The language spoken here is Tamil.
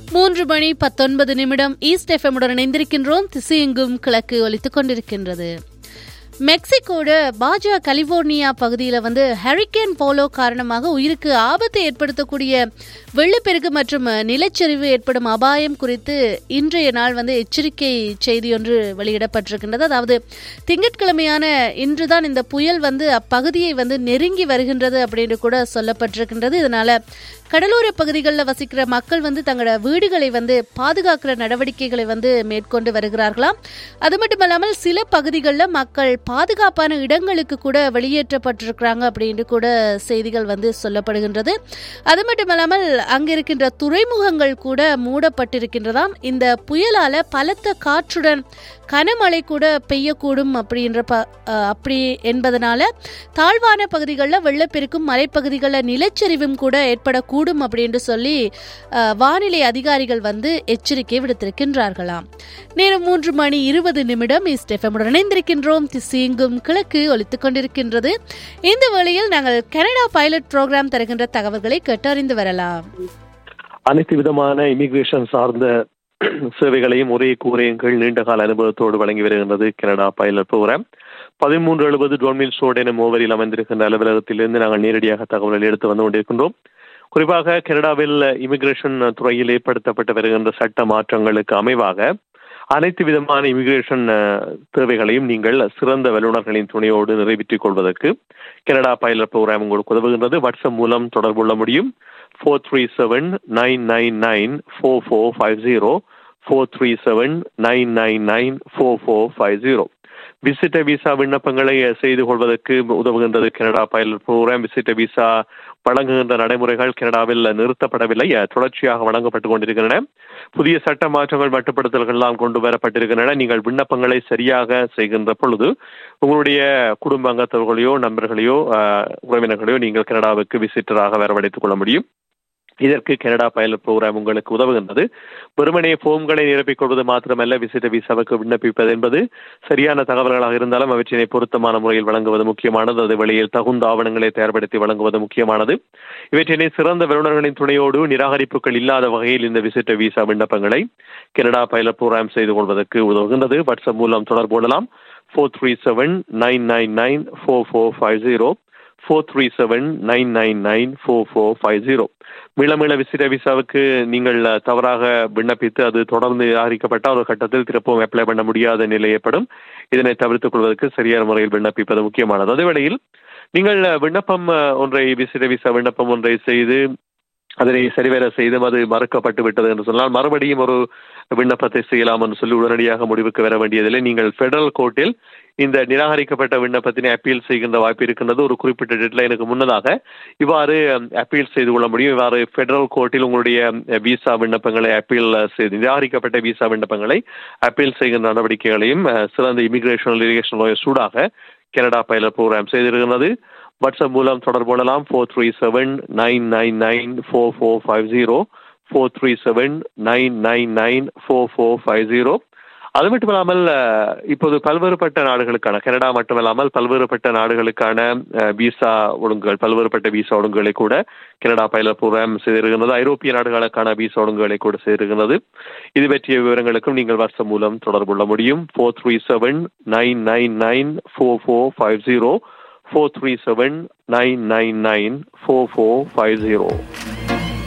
மூன்று மணி பத்தொன்பது நிமிடம் ஈஸ்ட் எஃப்எம்முடன் இணைந்திருக்கின்றோம் திசையெங்கும் கிழக்கு ஒலித்துக் கொண்டிருக்கின்றது மெக்சிகோட பாஜா கலிபோர்னியா பகுதியில் வந்து ஹரிக்கேன் போலோ காரணமாக உயிருக்கு ஆபத்தை ஏற்படுத்தக்கூடிய வெள்ளப்பெருக்கு மற்றும் நிலச்சரிவு ஏற்படும் அபாயம் குறித்து இன்றைய நாள் வந்து எச்சரிக்கை செய்தி ஒன்று வெளியிடப்பட்டிருக்கின்றது அதாவது திங்கட்கிழமையான இன்றுதான் இந்த புயல் வந்து அப்பகுதியை வந்து நெருங்கி வருகின்றது அப்படின்னு கூட சொல்லப்பட்டிருக்கின்றது இதனால கடலோர பகுதிகளில் வசிக்கிற மக்கள் வந்து தங்களோட வீடுகளை வந்து பாதுகாக்கிற நடவடிக்கைகளை வந்து மேற்கொண்டு வருகிறார்களாம் அது மட்டுமல்லாமல் சில பகுதிகளில் மக்கள் பாதுகாப்பான இடங்களுக்கு கூட வெளியேற்றப்பட்டிருக்கிறாங்க அப்படின்னு கூட செய்திகள் வந்து சொல்லப்படுகின்றது அது மட்டுமல்லாமல் அங்க இருக்கின்ற துறைமுகங்கள் கூட மூடப்பட்டிருக்கின்றதாம் இந்த புயலால பலத்த காற்றுடன் கனமழை கூட பெய்யக்கூடும் அப்படின்ற ப அப்படி என்பதனால தாழ்வான பகுதிகளில் வெள்ளப்பெருக்கும் மலைப்பகுதிகளில் நிலச்சரிவும் கூட ஏற்படக்கூடும் அப்படின்னு சொல்லி வானிலை அதிகாரிகள் வந்து எச்சரிக்கை விடுத்திருக்கின்றார்களாம் நேரம் மூன்று மணி இருபது நிமிடம் இஸ்டெஃபமுடன் இணைந்திருக்கின்றோம் திசீங்கும் கிழக்கு ஒலித்துக் கொண்டிருக்கின்றது இந்த வேளையில் நாங்கள் கனடா பைலட் ப்ரோக்ராம் தருகின்ற தகவல்களை கேட்டறிந்து வரலாம் அனைத்து விதமான இமிகிரேஷன் சார்ந்த சேவைகளையும் ஒரே கூரையின் கீழ் நீண்டகால அனுபவத்தோடு வழங்கி வருகின்றது கனடா பைலட் ப்ரோக்ராம் பதிமூன்று எழுபது டொன்மில் ஷோட் என மூவரில் அமைந்திருக்கின்ற அலுவலகத்திலிருந்து நாங்கள் நேரடியாக தகவல்கள் எடுத்து வந்து கொண்டிருக்கின்றோம் குறிப்பாக கனடாவில் இமிகிரேஷன் துறையில் ஏற்படுத்தப்பட்டு வருகின்ற சட்ட மாற்றங்களுக்கு அமைவாக அனைத்து விதமான இமிகிரேஷன் தேவைகளையும் நீங்கள் சிறந்த வல்லுநர்களின் துணையோடு நிறைவேற்றிக் கொள்வதற்கு கனடா பைலட் ப்ரோக்ராம் உங்களுக்கு உதவுகின்றது வாட்ஸ்அப் மூலம் தொடர்பு கொள்ள முடியும் four three seven nine nine nine four four five zero four three seven nine nine nine four four five zero visitor visa விண்ணப்பங்களை செய்து கொள்வதற்கு உதவுகின்றது Canada pilot program visitor visa வழங்குகின்ற நடைமுறைகள் கனடாவில் நிறுத்தப்படவில்லை தொடர்ச்சியாக வழங்கப்பட்டுக் கொண்டிருக்கின்றன புதிய சட்ட மாற்றங்கள் மட்டுப்படுத்தல்கள் எல்லாம் கொண்டு வரப்பட்டிருக்கின்றன நீங்கள் விண்ணப்பங்களை சரியாக செய்கின்ற பொழுது உங்களுடைய குடும்ப அங்கத்தவர்களையோ நண்பர்களையோ உறவினர்களையோ நீங்கள் கனடாவுக்கு விசிட்டராக வரவழைத்துக் கொள்ள முடியும் இதற்கு கனடா பைலட் ப்ரோக்ராம் உங்களுக்கு உதவுகின்றது வெறுமனே ஃபோம்களை நிரப்பிக் கொள்வது மாத்திரமல்ல விசிட்ட விசாவுக்கு விண்ணப்பிப்பது என்பது சரியான தகவல்களாக இருந்தாலும் அவற்றினை பொருத்தமான முறையில் வழங்குவது முக்கியமானது அது வெளியில் தகுந்த ஆவணங்களை தயார்படுத்தி வழங்குவது முக்கியமானது இவற்றினை சிறந்த வல்லுநர்களின் துணையோடு நிராகரிப்புகள் இல்லாத வகையில் இந்த விசிட்ட விசா விண்ணப்பங்களை கனடா பைலட் ப்ரோக்ராம் செய்து கொள்வதற்கு உதவுகின்றது வாட்ஸ்அப் மூலம் தொடர்பு கொள்ளலாம் four three seven nine nine nine four four five zero four three seven nine nine nine four four five zero மீளமீள விசிட்ட விசாவுக்கு நீங்கள் தவறாக விண்ணப்பித்து அது தொடர்ந்து நிராகரிக்கப்பட்ட ஒரு கட்டத்தில் திருப்பவும் அப்ளை பண்ண முடியாத நிலை ஏற்படும் இதனை தவிர்த்துக் கொள்வதற்கு சரியான முறையில் விண்ணப்பிப்பது முக்கியமானது அதே வேளையில் நீங்கள் விண்ணப்பம் ஒன்றை விசிட்ட விசா விண்ணப்பம் ஒன்றை செய்து அதனை சரிவர செய்தும் அது மறுக்கப்பட்டு விட்டது என்று சொன்னால் மறுபடியும் ஒரு விண்ணப்பத்தை செய்யலாம் என்று சொல்லி உடனடியாக முடிவுக்கு வர வேண்டியதில்லை நீங்கள் பெடரல் கோர்ட்டில் இந்த நிராகரிக்கப்பட்ட விண்ணப்பத்தினை அப்பீல் செய்கின்ற வாய்ப்பு இருக்கின்றது ஒரு குறிப்பிட்ட டெட்லைனுக்கு முன்னதாக இவ்வாறு அப்பீல் செய்து கொள்ள முடியும் இவ்வாறு பெடரல் கோர்ட்டில் உங்களுடைய விசா விண்ணப்பங்களை அப்பீல் செய்து நிராகரிக்கப்பட்ட விசா விண்ணப்பங்களை அப்பீல் செய்கின்ற நடவடிக்கைகளையும் சிறந்த இமிகிரேஷன் லிரிகேஷன் லாயர் சூடாக கனடா பைலட் ப்ரோக்ராம் செய்திருக்கிறது வாட்ஸ்அப் மூலம் தொடர்பு கொள்ளலாம் four three seven nine nine nine four four five zero four three seven nine nine nine four four five zero அது மட்டும் இல்லாமல் இப்போது பல்வேறுபட்ட நாடுகளுக்கான கனடா மட்டுமல்லாமல் பல்வேறுபட்ட நாடுகளுக்கான விசா ஒழுங்குகள் பல்வேறுபட்ட விசா ஒழுங்குகளை கூட கனடா பைலட் ப்ரோக்ராம் செய்திருக்கிறது ஐரோப்பிய நாடுகளுக்கான விசா ஒழுங்குகளை கூட செய்திருக்கிறது இது பற்றிய விவரங்களுக்கும் நீங்கள் வாட்ஸ்அப் மூலம் தொடர்பு கொள்ள முடியும் four three seven nine nine nine four four five zero four three seven nine nine nine four four five zero